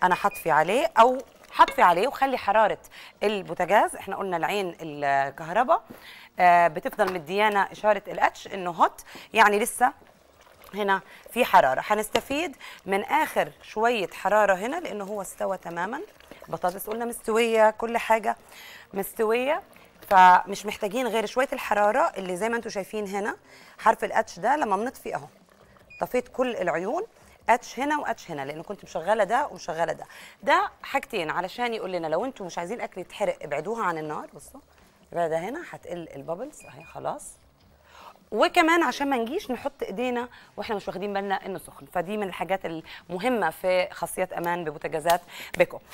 انا حطفي عليه او حطفي عليه وخلي حراره البوتاجاز احنا قلنا العين الكهرباء آه بتفضل مديانا اشاره الاتش انه هوت يعني لسه هنا في حراره هنستفيد من اخر شويه حراره هنا لانه هو استوى تماما البطاطس قلنا مستويه كل حاجه مستويه فمش محتاجين غير شويه الحراره اللي زي ما انتم شايفين هنا حرف الاتش ده لما بنطفي اهو طفيت كل العيون اتش هنا واتش هنا لانه كنت مشغله ده ومشغله ده ده حاجتين علشان يقول لنا لو انتم مش عايزين اكل يتحرق ابعدوها عن النار بصوا ابعدها هنا هتقل البابلز اهي خلاص وكمان عشان ما نجيش نحط ايدينا واحنا مش واخدين بالنا انه سخن فدي من الحاجات المهمه في خاصيه امان ببوتاجازات بيكو